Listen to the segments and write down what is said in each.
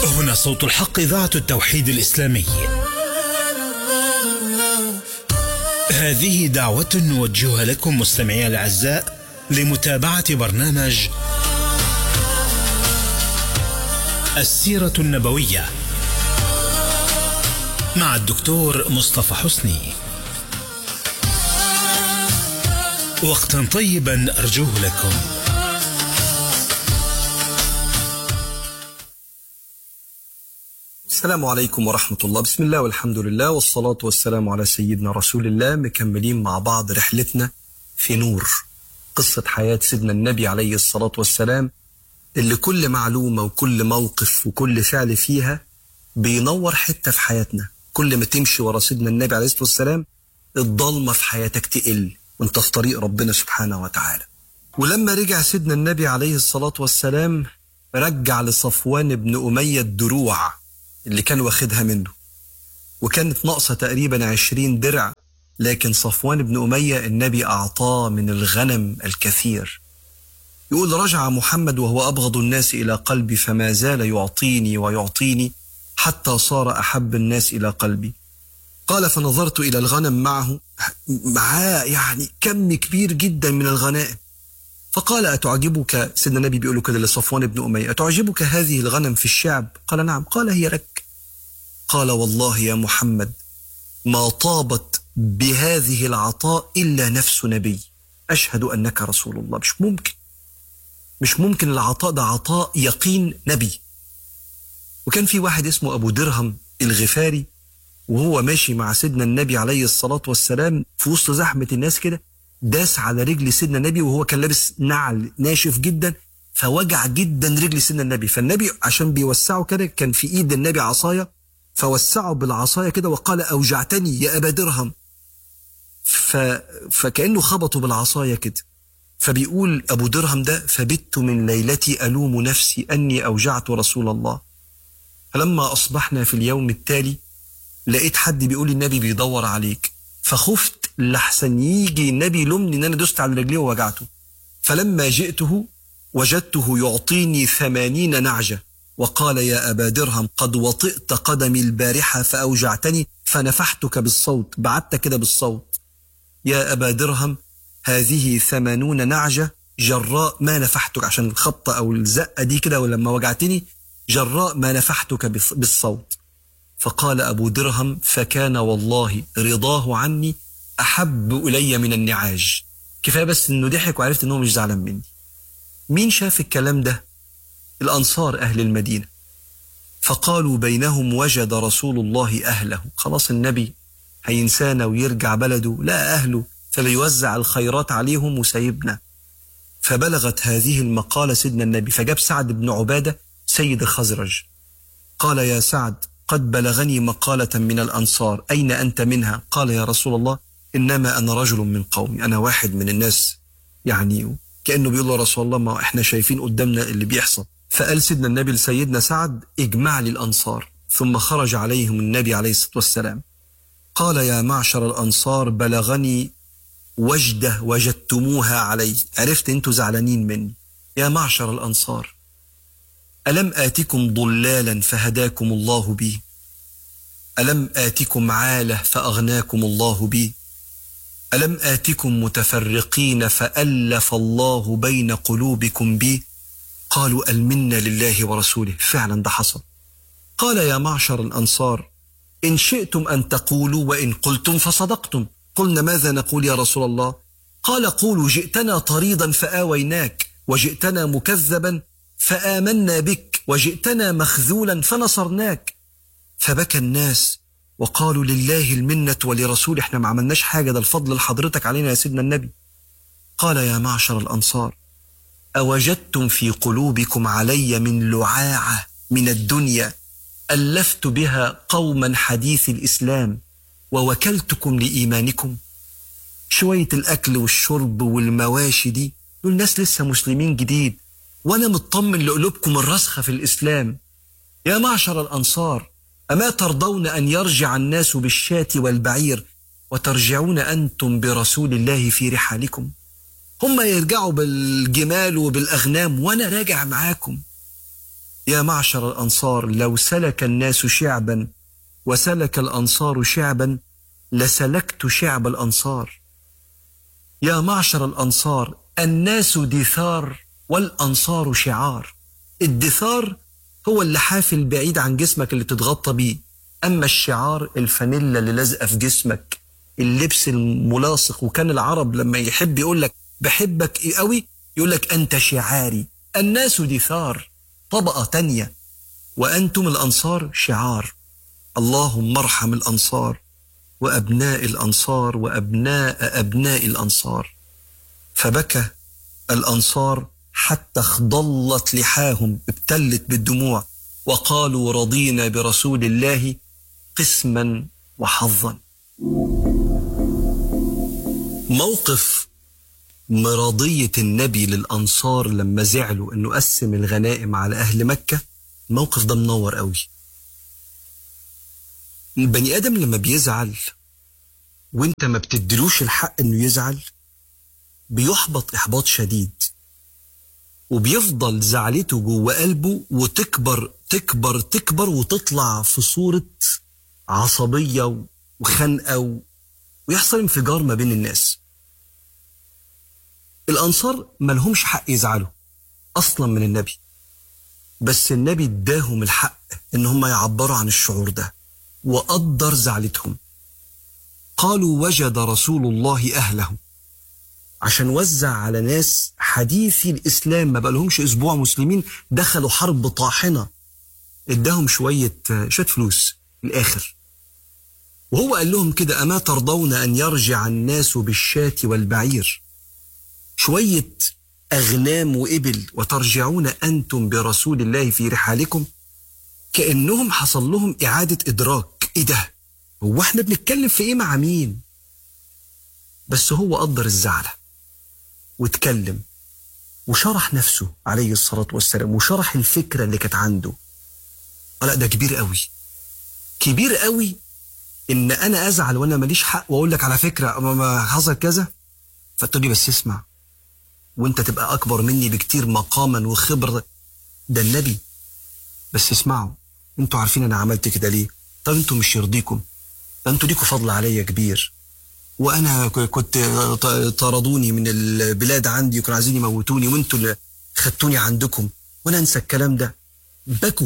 هنا صوت الحق إذاعة التوحيد الإسلامي هذه دعوة نوجهها لكم مستمعي الأعزاء لمتابعة برنامج السيرة النبوية مع الدكتور مصطفى حسني وقتا طيبا أرجوه لكم السلام عليكم ورحمة الله بسم الله والحمد لله والصلاة والسلام على سيدنا رسول الله مكملين مع بعض رحلتنا في نور قصة حياة سيدنا النبي عليه الصلاة والسلام اللي كل معلومة وكل موقف وكل فعل فيها بينور حتة في حياتنا كل ما تمشي ورا سيدنا النبي عليه الصلاة والسلام الضلمة في حياتك تقل وانت في طريق ربنا سبحانه وتعالى ولما رجع سيدنا النبي عليه الصلاة والسلام رجع لصفوان بن أمية الدروع اللي كان واخدها منه وكانت ناقصة تقريبا عشرين درع لكن صفوان بن أمية النبي أعطاه من الغنم الكثير يقول رجع محمد وهو أبغض الناس إلى قلبي فما زال يعطيني ويعطيني حتى صار أحب الناس إلى قلبي قال فنظرت إلى الغنم معه معاه يعني كم كبير جدا من الغنائم فقال أتعجبك سيدنا النبي بيقول كده لصفوان بن أمية أتعجبك هذه الغنم في الشعب قال نعم قال هي لك قال والله يا محمد ما طابت بهذه العطاء إلا نفس نبي أشهد أنك رسول الله مش ممكن مش ممكن العطاء ده عطاء يقين نبي وكان في واحد اسمه أبو درهم الغفاري وهو ماشي مع سيدنا النبي عليه الصلاة والسلام في وسط زحمة الناس كده داس على رجل سيدنا النبي وهو كان لابس نعل ناشف جدا فوجع جدا رجل سيدنا النبي فالنبي عشان بيوسعه كده كان في ايد النبي عصايه فوسعه بالعصايه كده وقال اوجعتني يا ابا درهم ف... فكانه خبطه بالعصايه كده فبيقول ابو درهم ده فبت من ليلتي الوم نفسي اني اوجعت رسول الله فلما اصبحنا في اليوم التالي لقيت حد بيقول النبي بيدور عليك فخفت لحسن يجي النبي يلومني ان انا دست على رجليه ووجعته فلما جئته وجدته يعطيني ثمانين نعجة وقال يا أبا درهم قد وطئت قدمي البارحة فأوجعتني فنفحتك بالصوت بعدت كده بالصوت يا أبا درهم هذه ثمانون نعجة جراء ما نفحتك عشان الخبطة أو الزقة دي كده ولما وجعتني جراء ما نفحتك بالصوت فقال أبو درهم فكان والله رضاه عني أحب إلي من النعاج كفاية بس إنه ضحك وعرفت إنه مش زعلان مني مين شاف الكلام ده الأنصار أهل المدينة فقالوا بينهم وجد رسول الله أهله خلاص النبي هينسانا ويرجع بلده لا أهله فبيوزع الخيرات عليهم وسايبنا فبلغت هذه المقالة سيدنا النبي فجاب سعد بن عبادة سيد الخزرج قال يا سعد قد بلغني مقالة من الأنصار أين أنت منها قال يا رسول الله إنما أنا رجل من قومي أنا واحد من الناس يعني كأنه بيقول له رسول الله ما إحنا شايفين قدامنا اللي بيحصل فقال سيدنا النبي لسيدنا سعد اجمع لي الأنصار ثم خرج عليهم النبي عليه الصلاة والسلام قال يا معشر الأنصار بلغني وجدة وجدتموها علي عرفت أنتوا زعلانين مني يا معشر الأنصار ألم آتكم ضلالا فهداكم الله بي ألم آتكم عالة فأغناكم الله بي ألم آتكم متفرقين فألف الله بين قلوبكم بي قالوا المنا لله ورسوله فعلا ده حصل قال يا معشر الأنصار إن شئتم أن تقولوا وإن قلتم فصدقتم قلنا ماذا نقول يا رسول الله قال قولوا جئتنا طريدا فآويناك وجئتنا مكذبا فآمنا بك وجئتنا مخذولا فنصرناك فبكى الناس وقالوا لله المنة ولرسول احنا ما عملناش حاجة ده الفضل لحضرتك علينا يا سيدنا النبي قال يا معشر الأنصار أوجدتم في قلوبكم علي من لعاعة من الدنيا ألفت بها قوما حديث الإسلام ووكلتكم لإيمانكم شوية الأكل والشرب والمواشي دي دول ناس لسه مسلمين جديد وأنا مطمن لقلوبكم الراسخة في الإسلام يا معشر الأنصار أما ترضون أن يرجع الناس بالشاة والبعير وترجعون أنتم برسول الله في رحالكم هم يرجعوا بالجمال وبالأغنام وأنا راجع معاكم يا معشر الأنصار لو سلك الناس شعبا وسلك الأنصار شعبا لسلكت شعب الأنصار يا معشر الأنصار الناس دثار والأنصار شعار الدثار هو اللحاف البعيد عن جسمك اللي تتغطى بيه أما الشعار الفانيلا اللي لازقة في جسمك اللبس الملاصق وكان العرب لما يحب يقول لك بحبك إيه قوي يقول لك أنت شعاري الناس دثار طبقة تانية وأنتم الأنصار شعار اللهم ارحم الأنصار وأبناء الأنصار وأبناء أبناء الأنصار فبكى الأنصار حتى اخضلت لحاهم ابتلت بالدموع وقالوا رضينا برسول الله قسما وحظا موقف مرضية النبي للأنصار لما زعلوا أنه قسم الغنائم على أهل مكة الموقف ده منور قوي البني آدم لما بيزعل وانت ما بتدلوش الحق انه يزعل بيحبط إحباط شديد وبيفضل زعلته جوه قلبه وتكبر تكبر تكبر وتطلع في صورة عصبية وخنقة ويحصل انفجار ما بين الناس الأنصار ملهمش حق يزعلوا أصلا من النبي بس النبي اداهم الحق إن هم يعبروا عن الشعور ده وقدر زعلتهم قالوا وجد رسول الله أهله عشان وزع على ناس حديثي الإسلام ما بقالهمش أسبوع مسلمين دخلوا حرب طاحنة اداهم شوية شوية فلوس الآخر وهو قال لهم كده أما ترضون أن يرجع الناس بالشاة والبعير شوية أغنام وإبل وترجعون أنتم برسول الله في رحالكم كأنهم حصل لهم إعادة إدراك إيه ده هو احنا بنتكلم في إيه مع مين بس هو قدر الزعلة واتكلم وشرح نفسه عليه الصلاة والسلام وشرح الفكرة اللي كانت عنده لا ده كبير قوي كبير قوي ان انا ازعل وانا ماليش حق واقول لك على فكره ما حصل كذا فتقول لي بس اسمع وانت تبقى اكبر مني بكتير مقاما وخبره ده النبي بس اسمعوا انتوا عارفين انا عملت كده ليه طب انتوا مش يرضيكم ده انتوا ليكوا فضل عليا كبير وانا كنت طردوني من البلاد عندي وكانوا عايزين يموتوني وانتوا اللي خدتوني عندكم وانا انسى الكلام ده بكوا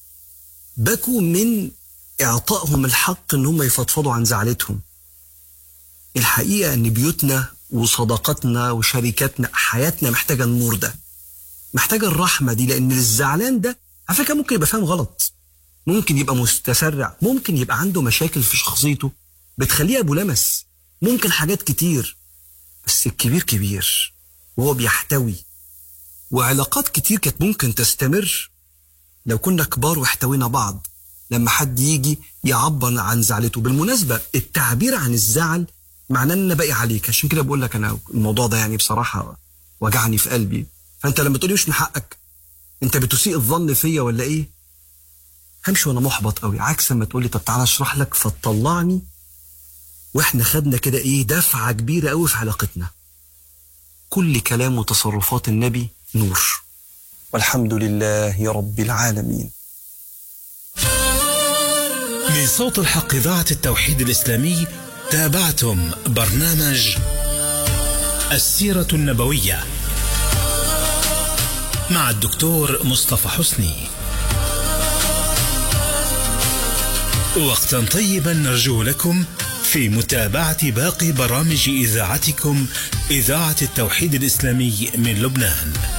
بكوا من اعطائهم الحق ان هم يفضفضوا عن زعلتهم الحقيقه ان بيوتنا وصداقتنا وشركاتنا حياتنا محتاجه النور ده محتاجه الرحمه دي لان الزعلان ده على فكره ممكن يبقى فاهم غلط ممكن يبقى متسرع ممكن يبقى عنده مشاكل في شخصيته بتخليه ابو لمس ممكن حاجات كتير بس الكبير كبير وهو بيحتوي وعلاقات كتير كانت ممكن تستمر لو كنا كبار واحتوينا بعض لما حد يجي يعبر عن زعلته بالمناسبة التعبير عن الزعل معناه ان انا باقي عليك عشان كده بقول لك انا الموضوع ده يعني بصراحة وجعني في قلبي فانت لما تقولي مش من حقك انت بتسيء الظن فيا ولا ايه همشي وانا محبط قوي عكس ما تقولي طب تعالى اشرح لك فتطلعني واحنا خدنا كده ايه دفعة كبيرة قوي في علاقتنا كل كلام وتصرفات النبي نور والحمد لله رب العالمين من صوت الحق إذاعة التوحيد الإسلامي تابعتم برنامج السيرة النبوية مع الدكتور مصطفى حسني وقتا طيبا نرجو لكم في متابعة باقي برامج إذاعتكم إذاعة التوحيد الإسلامي من لبنان